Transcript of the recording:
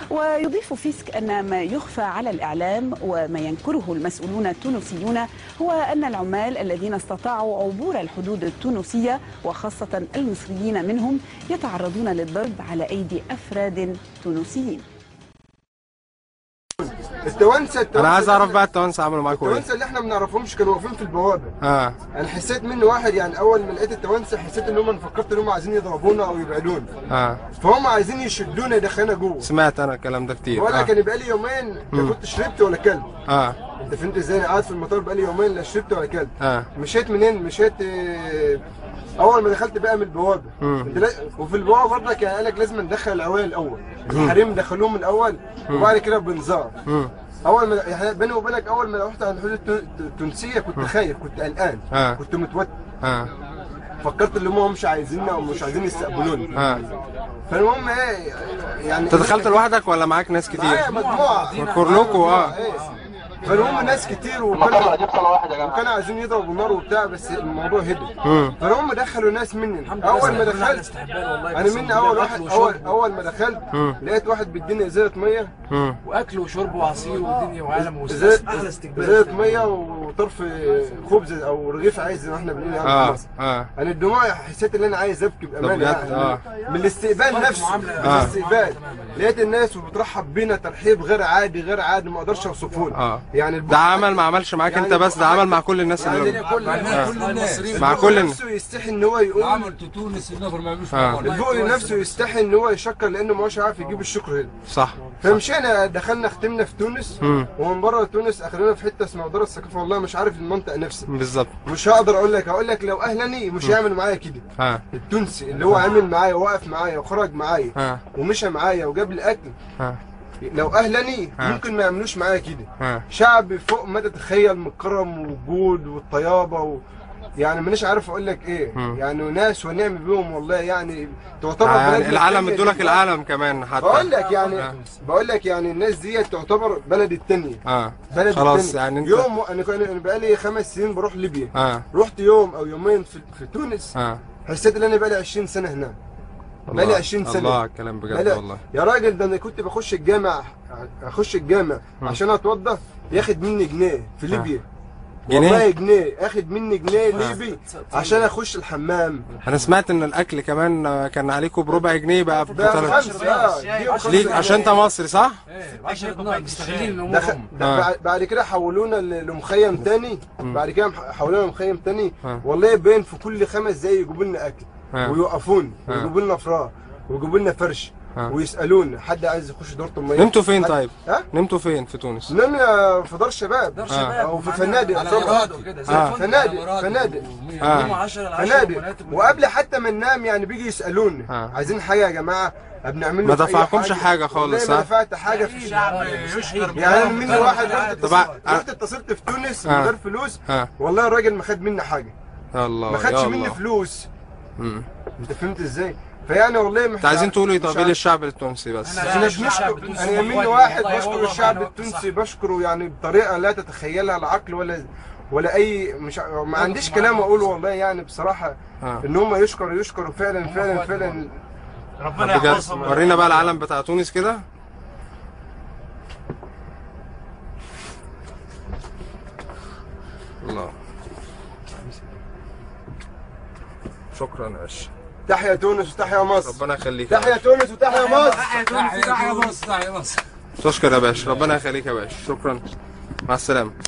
ويضيف فيسك أن ما يخفى على الإعلام وما ينكره المسؤولون التونسيون هو أن العمال الذين استطاعوا عبور الحدود التونسية وخاصة المصريين منهم يتعرضون للضرب على أيدي أفراد تونسيين التوانسه التوانسه انا عايز اعرف بقى التوانسه عملوا معاكم ايه التوانسه اللي احنا ما نعرفهمش كانوا واقفين في البوابه اه انا حسيت منه واحد يعني اول ما لقيت التوانسه حسيت ان هم فكرت ان هم عايزين يضربونا او يبعدونا اه فهم عايزين يشدونا يدخلونا جوه سمعت انا الكلام ده كتير بقول لك اه انا بقالي يومين لا كنت شربت ولا كلت اه انت فهمت ازاي انا قاعد في المطار بقالي يومين لا شربت ولا كلت اه مشيت منين مشيت آه، اول ما دخلت بقى من البوابه مم. انت لا- وفي البوابه برضك يعني قال لك لازم ندخل العوائل الاول الحريم دخلوهم من الاول وبعد كده بنظار امم اول ما يعني بيني وبينك اول ما رحت عند الحدود التو- التونسيه كنت خايف كنت قلقان آه. كنت متوتر اه فكرت ان هم مش عايزيننا ومش عايزين يستقبلوني اه فالمهم ايه يعني انت دخلت لوحدك ولا معاك ناس كتير معايا مجموعه كلكم اه ايه فالمهم ناس كتير وكانوا وكانوا عايزين يضربوا نار وبتاع بس الموضوع هدي امم فالهم دخلوا ناس مني اول ما دخلت انا مني اول واحد اول اول ما دخلت مم. لقيت واحد بيديني ازازه ميه امم واكل وشرب وعصير ودنيا وعالم ازازه احلى استقبال ازازه ميه وطرف خبز او رغيف عايز زي ما احنا بنقول يعني في اه مصر اه انا الدموع حسيت ان انا عايز ابكي بامانه بجد؟ يعني آه. من الاستقبال نفسه من آه. الاستقبال لقيت الناس وبترحب بينا ترحيب غير عادي غير عادي ما اقدرش اوصفه لك. اه يعني ده عمل ما عملش معاك انت بس ده عمل مع كل الناس اللي يعني كل آه. كل الناس مع كل الناس نفسه يستحي ان هو يقول عملت تونس النفر ما يعملوش آه. البقل نفسه يستحي ان هو يشكر لانه ما هوش عارف يجيب الشكر هنا صح فمشينا دخلنا ختمنا في تونس مم. ومن بره تونس اخذونا في حته اسمها دار الثقافه والله مش عارف المنطقه نفسها بالظبط مش هقدر اقول لك هقول لك لو اهلني مش هيعمل معايا كده اه التونسي اللي هو عامل معايا وقف معايا وخرج معايا اه ومشى معايا وجاب لي اكل اه لو اهلني آه. ممكن ما يعملوش معايا كده اه شعب فوق ما تتخيل من الكرم والجود والطيابه و... يعني مانيش عارف اقول لك ايه مم. يعني ناس ونعم بيهم والله يعني تعتبر يعني بلدنا العالم التانية ادولك دي. العالم كمان حتى بقول لك يعني آه. بقول لك يعني الناس دي تعتبر بلد التانية اه بلد خلاص التانية. يعني انت يوم انا كان انا بقالي خمس سنين بروح ليبيا اه رحت يوم او يومين في, في تونس اه حسيت ان انا بقالي 20 سنه هناك بقالي الله. 20 سنة. الله على الكلام بجد بقالي- والله يا راجل ده انا كنت بخش الجامع اخش الجامع عشان اتوضى ياخد مني جنيه في ليبيا جنيه؟ والله جنيه اخد مني جنيه ليبي عشان اخش الحمام انا سمعت ان الاكل كمان آه، كان عليكم بربع جنيه بقى ده بثلاث خمسة اه دي بخمسة ليك جنيه. عشان انت مصري صح؟ مستغلين الامور دخل هم. ده آه. بعد- بعد كده حولونا ل- لمخيم تاني بعد كده مح- حولونا لمخيم تاني آه. والله باين في كل خمس دقايق يجيبوا لنا اكل آه. ويوقفونا آه. ويجيبوا لنا فراغ ويجيبوا لنا فرش آه. ويسالونا حد عايز يخش دورة الميه نمتوا فين حد- طيب؟ ها؟ نمتوا فين في تونس؟ نمنا في دار شباب دار آه. شباب او في ومعنا فنادق على طبعا مراد وكده زي آه. الفندق فنادق- على مراد فنادق. و- آه. يوم 10 ل 10 فنادق وقبل حتى ما ننام يعني بيجي يسالونا آه. عايزين حاجه يا جماعه بنعمل ما له في أي دفعكمش حاجة خالص، والله ما ها؟ دفعت حاجه في الشعب يشكر يعني انا مني واحد رحت طب اتصلت ع- رحت اتصلت في تونس آه. من غير فلوس اه والله الراجل ما خد مني حاجه يا الله ما خدش يا مني الله. فلوس مم. انت فهمت ازاي فيعني والله انت عايزين تقولوا ايه طب ايه للشعب التونسي بس؟ احنا بنشكر انا يمين واحد بشكر الشعب التونسي بشكره يعني بطريقه لا تتخيلها العقل ولا ولا اي مش ع- ما عنديش كلام اقوله والله يعني بصراحه آه. ان هم يشكروا يشكروا فعلا فعلا فعلا ربنا بجد يحفظهم ورينا بقى العلم بتاع تونس كده الله شكرا يا باشا تحيا تونس وتحيا مصر ربنا يخليك يا تحيا باشا. تونس وتحيا مصر تحيا مصر تحيا مصر تشكر يا باشا ربنا يخليك يا باشا شكرا مع السلامه